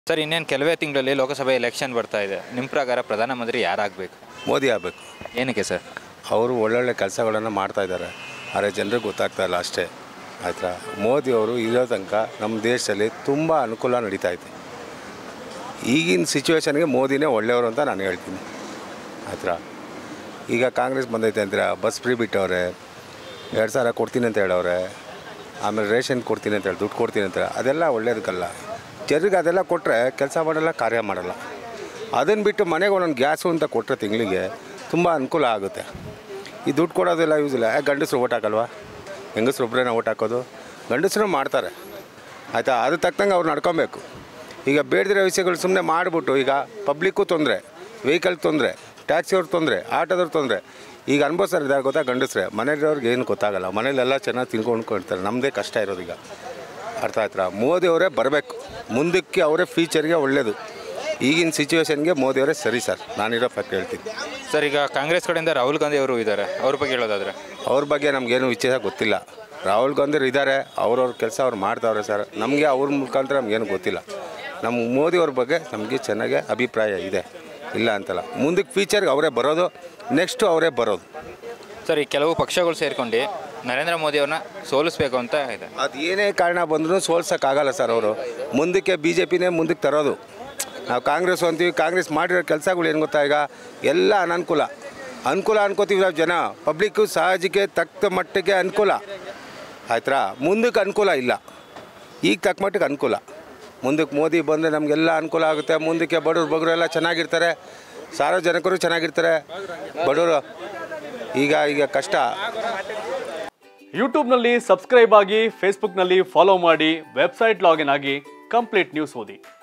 sir ಇನ್ನೇನು ಕೆಲವೇ ತಿಂಗಳಲ್ಲಿ ಲೋಕಸಭೆ ಎಲೆಕ್ಷನ್ ಬರ್ತಾ ಇದೆ ನಿಮ್ಮ ಪ್ರಕಾರ ಪ್ರಧಾನಮಂತ್ರಿ ಯಾರಾಗಬೇಕು ಮೋದಿ ಆಗಬೇಕು ಏನಕ್ಕೆ ಸರ್ ಅವರು ಒಳ್ಳೊಳ್ಳೆ ಕೆಲಸಗಳನ್ನು ಮಾಡ್ತಾ ಇದ್ದಾರೆ ಆದರೆ ಜನರಿಗೆ ಗೊತ್ತಾಗ್ತಾ ಇಲ್ಲ ಅಷ್ಟೇ ಆಯಿತಾ ಮೋದಿ ಅವರು ಇರೋ ತನಕ ನಮ್ಮ ದೇಶದಲ್ಲಿ ತುಂಬ ಅನುಕೂಲ ನಡೀತಾ ಇದೆ ಈಗಿನ ಸಿಚುವೇಶನ್ಗೆ ಮೋದಿನೇ ಒಳ್ಳೆಯವರು ಅಂತ ನಾನು ಹೇಳ್ತೀನಿ ಆಯ್ತಾ ಈಗ ಕಾಂಗ್ರೆಸ್ ಬಂದೈತೆ ಅಂದ್ರೆ ಬಸ್ ಫ್ರೀ ಬಿಟ್ಟವ್ರೆ ಎರಡು ಸಾವಿರ ಕೊಡ್ತೀನಿ ಅಂತ ಹೇಳವ್ರೆ ಆಮೇಲೆ ರೇಷನ್ ಕೊಡ್ತೀನಿ ಅಂತ ಹೇಳಿ ದುಡ್ಡು ಕೊಡ್ತೀನಿ ಅಂತ ಹೇಳಿ ಅದೆಲ್ಲ ಒಳ್ಳೇದಕ್ಕಲ್ಲ ಜನರಿಗೆ ಅದೆಲ್ಲ ಕೊಟ್ಟರೆ ಕೆಲಸ ಮಾಡಲ್ಲ ಕಾರ್ಯ ಮಾಡಲ್ಲ ಅದನ್ನು ಬಿಟ್ಟು ಮನೆಗೆ ಒಂದೊಂದು ಗ್ಯಾಸು ಅಂತ ಕೊಟ್ಟರೆ ತಿಂಗಳಿಗೆ ತುಂಬ ಅನುಕೂಲ ಆಗುತ್ತೆ ಈ ದುಡ್ಡು ಕೊಡೋದೆಲ್ಲ ಯೂಸ್ ಇಲ್ಲ ಯಾಕೆ ಗಂಡಸರು ಓಟ್ ಹಾಕಲ್ವಾ ಹೆಂಗಸ್ರು ಒಬ್ಬರೇನ ಓಟ್ ಹಾಕೋದು ಗಂಡಸರು ಮಾಡ್ತಾರೆ ಆಯಿತಾ ಅದು ತಕ್ಕಂಗೆ ಅವ್ರು ನಡ್ಕೊಬೇಕು ಈಗ ಬೇಡದಿರೋ ವಿಷಯಗಳು ಸುಮ್ಮನೆ ಮಾಡಿಬಿಟ್ಟು ಈಗ ಪಬ್ಲಿಕ್ಕು ತೊಂದರೆ ವೆಹಿಕಲ್ ತೊಂದರೆ ಟ್ಯಾಕ್ಸಿಯವ್ರ ತೊಂದರೆ ಆಟೋದವ್ರ ತೊಂದರೆ ಈಗ ಅನ್ಭವಿಸ್ತಾರೆ ಇದಾಗ ಗೊತ್ತಾ ಗಂಡಸ್ರೆ ಮನೆಯವ್ರಿಗೆ ಏನು ಗೊತ್ತಾಗಲ್ಲ ಮನೇಲೆಲ್ಲ ಚೆನ್ನಾಗಿ ತಿನ್ಕೊಂಡ್ಕೊಳ್ತಾರೆ ನಮ್ಮದೇ ಕಷ್ಟ ಇರೋದು ಈಗ ಅರ್ಥ ಆಯ್ತಾ ಮೋದಿ ಅವರೇ ಬರಬೇಕು ಮುಂದಕ್ಕೆ ಅವರೇ ಫ್ಯೂಚರ್ಗೆ ಒಳ್ಳೆಯದು ಈಗಿನ ಸಿಚುವೇಶನ್ಗೆ ಮೋದಿ ಅವರೇ ಸರಿ ಸರ್ ನಾನಿರೋ ಫ್ಯಾಕ್ಟ್ ಹೇಳ್ತೀನಿ ಸರ್ ಈಗ ಕಾಂಗ್ರೆಸ್ ಕಡೆಯಿಂದ ರಾಹುಲ್ ಗಾಂಧಿ ಅವರು ಇದ್ದಾರೆ ಅವ್ರ ಬಗ್ಗೆ ಹೇಳೋದಾದ್ರೆ ಅವ್ರ ಬಗ್ಗೆ ನಮಗೇನು ವಿಚಾರ ಗೊತ್ತಿಲ್ಲ ರಾಹುಲ್ ಗಾಂಧಿರು ಇದ್ದಾರೆ ಅವ್ರವ್ರ ಕೆಲಸ ಅವ್ರು ಮಾಡ್ತಾವ್ರೆ ಸರ್ ನಮಗೆ ಅವ್ರ ಮುಖಾಂತರ ನಮಗೇನು ಗೊತ್ತಿಲ್ಲ ನಮ್ಮ ಮೋದಿ ಅವ್ರ ಬಗ್ಗೆ ನಮಗೆ ಚೆನ್ನಾಗೆ ಅಭಿಪ್ರಾಯ ಇದೆ ಇಲ್ಲ ಅಂತಲ್ಲ ಮುಂದಕ್ಕೆ ಫ್ಯೂಚರ್ಗೆ ಅವರೇ ಬರೋದು ನೆಕ್ಸ್ಟು ಅವರೇ ಬರೋದು ಸರ್ ಈ ಕೆಲವು ಪಕ್ಷಗಳು ಸೇರ್ಕೊಂಡು ನರೇಂದ್ರ ಮೋದಿ ಅವ್ರನ್ನ ಸೋಲಿಸ್ಬೇಕು ಅಂತ ಇದೆ ಅದು ಏನೇ ಕಾರಣ ಬಂದರೂ ಸೋಲ್ಸೋಕ್ಕಾಗಲ್ಲ ಸರ್ ಅವರು ಮುಂದಕ್ಕೆ ಬಿ ಜೆ ಪಿನೇ ಮುಂದಕ್ಕೆ ತರೋದು ನಾವು ಕಾಂಗ್ರೆಸ್ ಅಂತೀವಿ ಕಾಂಗ್ರೆಸ್ ಮಾಡಿರೋ ಕೆಲಸಗಳು ಏನು ಗೊತ್ತಾ ಈಗ ಎಲ್ಲ ಅನನುಕೂಲ ಅನುಕೂಲ ಅನ್ಕೋತೀವಿ ನಾವು ಜನ ಪಬ್ಲಿಕ್ಕು ಸಹಜಕ್ಕೆ ತಕ್ಕ ಮಟ್ಟಿಗೆ ಅನುಕೂಲ ಆಯ್ತಾ ಮುಂದಕ್ಕೆ ಅನುಕೂಲ ಇಲ್ಲ ಈಗ ತಕ್ಕ ಮಟ್ಟಿಗೆ ಅನುಕೂಲ ಮುಂದಕ್ಕೆ ಮೋದಿ ಬಂದರೆ ನಮಗೆಲ್ಲ ಅನುಕೂಲ ಆಗುತ್ತೆ ಮುಂದಕ್ಕೆ ಬಡವ್ರು ಬಗ್ರು ಎಲ್ಲ ಚೆನ್ನಾಗಿರ್ತಾರೆ ಸಾರ್ವಜನಿಕರು ಚೆನ್ನಾಗಿರ್ತಾರೆ ಬಡವರು ಈಗ ಈಗ ಕಷ್ಟ ಯೂಟ್ಯೂಬ್ನಲ್ಲಿ ಸಬ್ಸ್ಕ್ರೈಬ್ ಆಗಿ ಫೇಸ್ಬುಕ್ನಲ್ಲಿ ಫಾಲೋ ಮಾಡಿ ವೆಬ್ಸೈಟ್ ಲಾಗಿನ್ ಆಗಿ ಕಂಪ್ಲೀಟ್ ನ್ಯೂಸ್ ಓದಿ